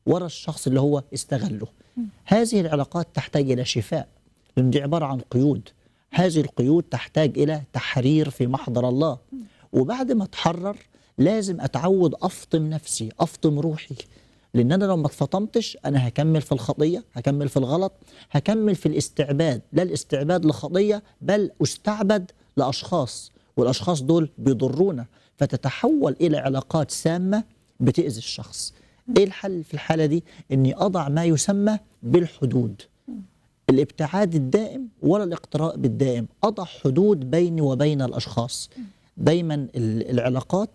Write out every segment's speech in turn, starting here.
ورا الشخص اللي هو استغله هذه العلاقات تحتاج إلى شفاء لأن دي عبارة عن قيود هذه القيود تحتاج إلى تحرير في محضر الله وبعد ما اتحرر لازم أتعود أفطم نفسي أفطم روحي لأن أنا لو ما اتفطمتش أنا هكمل في الخطية هكمل في الغلط هكمل في الاستعباد لا الاستعباد لخطية بل أستعبد لأشخاص والأشخاص دول بيضرونا فتتحول إلى علاقات سامة بتأذي الشخص إيه الحل في الحالة دي؟ إني أضع ما يسمى بالحدود الابتعاد الدائم ولا الاقتراء بالدائم أضع حدود بيني وبين الأشخاص دايما ال- العلاقات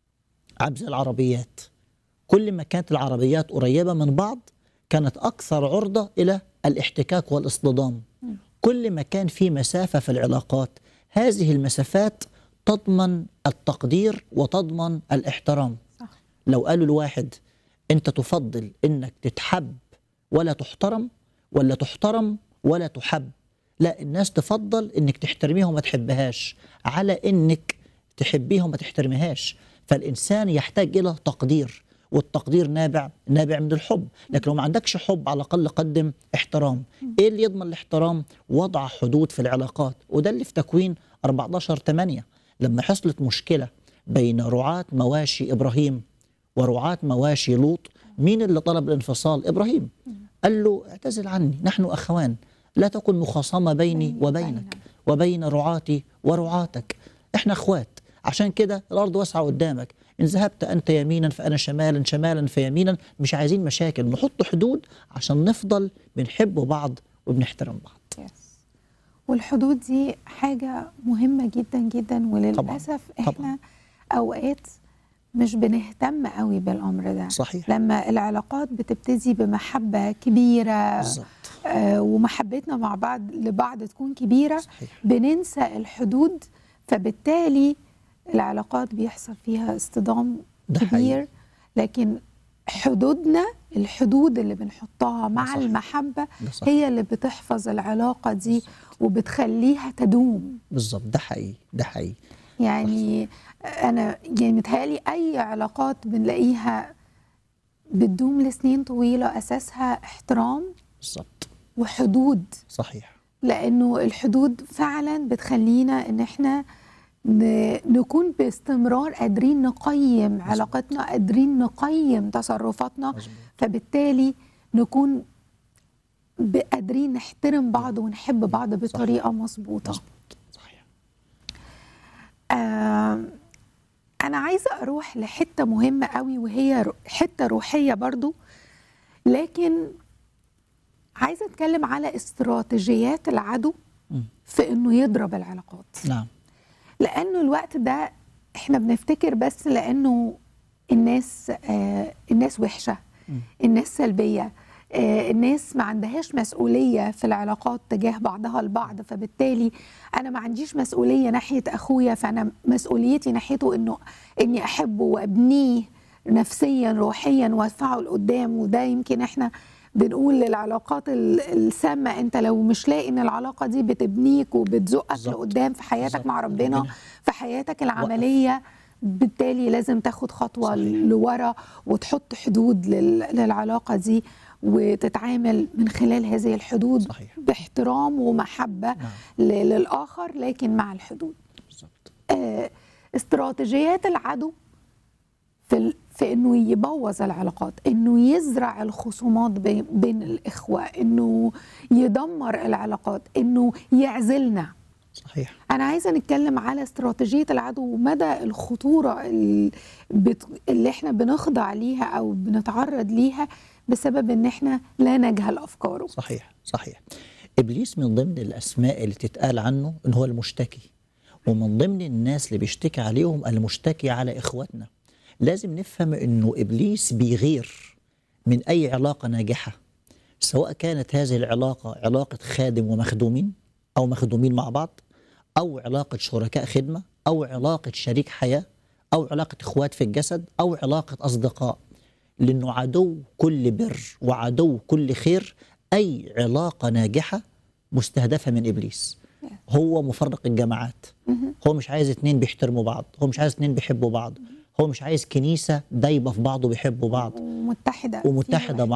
عامل زي العربيات كل ما كانت العربيات قريبة من بعض كانت أكثر عرضة إلى الاحتكاك والاصطدام كل ما كان في مسافة في العلاقات هذه المسافات تضمن التقدير وتضمن الاحترام صح. لو قالوا الواحد أنت تفضل أنك تتحب ولا تحترم ولا تحترم ولا تحب لا الناس تفضل انك تحترميها وما تحبهاش على انك تحبيها وما تحترميهاش فالانسان يحتاج الى تقدير والتقدير نابع نابع من الحب لكن لو ما عندكش حب على الاقل قدم احترام ايه اللي يضمن الاحترام وضع حدود في العلاقات وده اللي في تكوين 14 8 لما حصلت مشكله بين رعاة مواشي ابراهيم ورعاة مواشي لوط مين اللي طلب الانفصال ابراهيم قال له اعتزل عني نحن اخوان لا تكن مخاصمه بيني بيني وبينك وبينك. وبين رعاتي ورعاتك احنا اخوات عشان كده الارض واسعه قدامك ان ذهبت انت يمينا فانا شمالا شمالا فيمينا مش عايزين مشاكل نحط حدود عشان نفضل بنحب بعض وبنحترم بعض يس والحدود دي حاجة مهمة جدا جدا وللأسف طبعاً. احنا أوقات مش بنهتم قوي بالأمر ده صحيح لما العلاقات بتبتدي بمحبة كبيرة بالظبط آه ومحبتنا مع بعض لبعض تكون كبيرة صحيح بننسى الحدود فبالتالي العلاقات بيحصل فيها اصطدام ده كبير حقيقي. لكن حدودنا الحدود اللي بنحطها مع صحيح. المحبة ده صحيح هي اللي بتحفظ العلاقة دي وبتخليها تدوم بالظبط ده حقيقي ده حقيقي يعني أنا يعني متهيألي أي علاقات بنلاقيها بتدوم لسنين طويلة أساسها احترام بالظبط وحدود صحيح لانه الحدود فعلا بتخلينا ان احنا ن- نكون باستمرار قادرين نقيم علاقتنا قادرين نقيم تصرفاتنا مظبوط فبالتالي نكون ب- قادرين نحترم بعض ونحب بعض بطريقه مظبوطه مظبوط صحيح آم، انا عايزه اروح لحته مهمه قوي وهي رو- حته روحيه برضو لكن عايزه اتكلم على استراتيجيات العدو مم. في انه يضرب العلاقات نعم لانه الوقت ده احنا بنفتكر بس لانه الناس آه الناس وحشه مم. الناس سلبيه آه الناس ما عندهاش مسؤوليه في العلاقات تجاه بعضها البعض فبالتالي انا ما عنديش مسؤوليه ناحيه اخويا فانا مسؤوليتي ناحيته انه اني احبه وابنيه نفسيا روحيا وادفعه لقدام وده يمكن احنا بنقول للعلاقات ال- السامه انت لو مش لاقي ان العلاقه دي بتبنيك وبتزقك بالظبط. لقدام في حياتك بالظبط. مع ربنا ربنا. في حياتك العمليه بالتالي لازم تاخد خطوه صحيح. لورا وتحط حدود لل- للعلاقه دي وتتعامل من خلال هذه الحدود صحيح. باحترام ومحبه نعم ل- للاخر لكن مع الحدود بالظبط آه، استراتيجيات العدو في ال- في انه يبوظ العلاقات انه يزرع الخصومات بي- بين الاخوه انه يدمر العلاقات انه يعزلنا صحيح انا عايزه نتكلم على استراتيجيه العدو ومدى الخطوره ال- بت- اللي احنا بنخضع ليها او بنتعرض ليها بسبب ان احنا لا نجهل افكاره صحيح صحيح ابليس من ضمن الاسماء اللي تتقال عنه ان هو المشتكي ومن ضمن الناس اللي بيشتكي عليهم المشتكي على اخواتنا لازم نفهم انه ابليس بيغير من اي علاقه ناجحه سواء كانت هذه العلاقه علاقه خادم ومخدومين او مخدومين مع بعض او علاقه شركاء خدمه او علاقه شريك حياه او علاقه اخوات في الجسد او علاقه اصدقاء لانه عدو كل بر وعدو كل خير اي علاقه ناجحه مستهدفه من ابليس هو مفرق الجماعات هو مش عايز اتنين بيحترموا بعض هو مش عايز اتنين بيحبوا بعض هو مش عايز كنيسه دايبه في بعض وبيحبوا بعض ومتحده في ومتحده واحد.